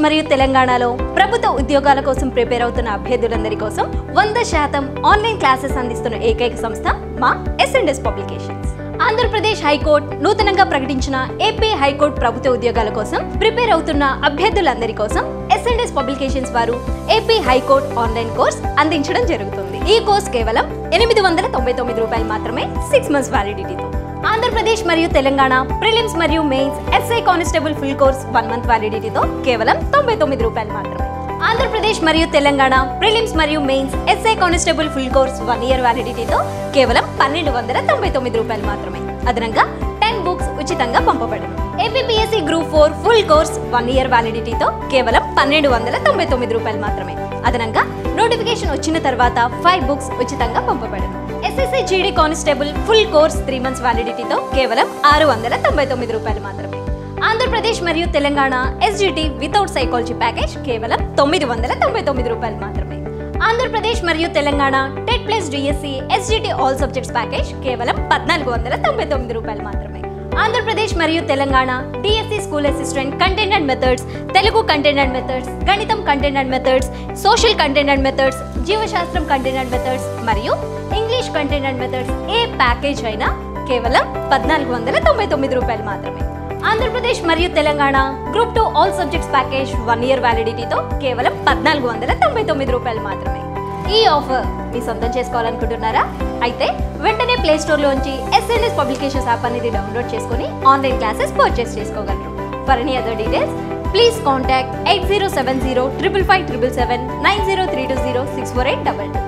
మరియు తెలంగాణలో ప్రభుత్వ ఉద్యోగాల కోసం ప్రిపేర్ అవుతున్న అభ్యర్థులందరి కోసం వంద శాతం ఆన్లైన్ క్లాసెస్ అందిస్తున్న ఏకైక సంస్థ మా ఎస్ఎండ్ఎస్ పబ్లికేషన్స్ ఆంధ్రప్రదేశ్ హైకోర్టు నూతనంగా ప్రకటించిన ఏపీ హైకోర్టు ప్రభుత్వ ఉద్యోగాల కోసం ప్రిపేర్ అవుతున్న అభ్యర్థులందరి కోసం ఎస్ఎండ్ఎస్ పబ్లికేషన్స్ వారు ఏపీ హైకోర్టు ఆన్లైన్ కోర్స్ అందించడం జరుగుతుంది ఈ కోర్స్ కేవలం ఎనిమిది వందల తొంభై తొమ్మిది రూపాయలు మాత్రమే సిక్స్ మంత్స్ వ్యాలిడిటీతో ఆంధ్రప్రదేశ్ మరియు తెలంగాణ ప్రిలిమ్స్ మరియు mains SI constable full course one month వ్యాలిడిటీతో కేవలం తొంభై తొమ్మిది రూపాయలు మాత్రమే ఆంధ్రప్రదేశ్ మరియు తెలంగాణ ప్రిలిమ్స్ మరియు mains SI constable full course one year వ్యాలిడిటీతో కేవలం పన్నెండు వందల తొంభై తొమ్మిది రూపాయలు మాత్రమే అదనంగా టెన్ బుక్స్ ఉచితంగా పంపబడను APSC group four full course one year వ్యాలిడిటీతో కేవలం పన్నెండు వందల తొంభై తొమ్మిది రూపాయలు మాత్రమే అదనంగా నోటిఫికేషన్ వచ్చిన తర్వాత ఫైవ్ బుక్స్ ఉచితంగా పంపబడను SSC GD constable full course three months వ్యాలిడిటీతో కేవలం ఆరు వందల తొంభై తొమ్మిది రూపాయలు మాత్రమే ఆంధ్రప్రదేశ్ మరియు Telangana SGT without psychology package కేవలం తొమ్మిది వందల తొంభై తొమ్మిది రూపాయలు మాత్రమే ఆంధ్రప్రదేశ్ మరియు Telangana TET plus DSC SGT all subjects package కేవలం పద్నాలుగు వందల తొంభై తొమ్మిది రూపాయలు మాత్రమే ఆంధ్రప్రదేశ్ మరియు Telangana DSC school assistant content and methods Telugu content and methods గణితం content and methods social content and methods జీవశాస్త్రం కంటెంట్ అండ్ మెథడ్స్ మరియు ఇంగ్లీష్ కంటెంట్ అండ్ మెథడ్స్ ఏ ప్యాకేజ్ అయినా కేవలం పద్నాలుగు వందల తొంభై తొమ్మిది రూపాయలు మాత్రమే ఆంధ్రప్రదేశ్ మరియు Telangana group two all subjects package one year వ్యాలిడిటీతో కేవలం పద్నాలుగు వందల తొంభై తొమ్మిది రూపాయలు మాత్రమే ఈ ఆఫర్ మీ సొంతం చేసుకోవాలనుకుంటున్నారా అయితే వెంటనే ప్లే స్టోర్లోంచి ఎస్ఎన్ఎస్ పబ్లికేషన్స్ యాప్ అనేది డౌన్లోడ్ చేసుకొని ఆన్లైన్ క్లాసెస్ పర్చేస్ చేసుకోగలరు for any other details please contact eight zero seven zero triple five triple seven nine zero three two zero six four eight double two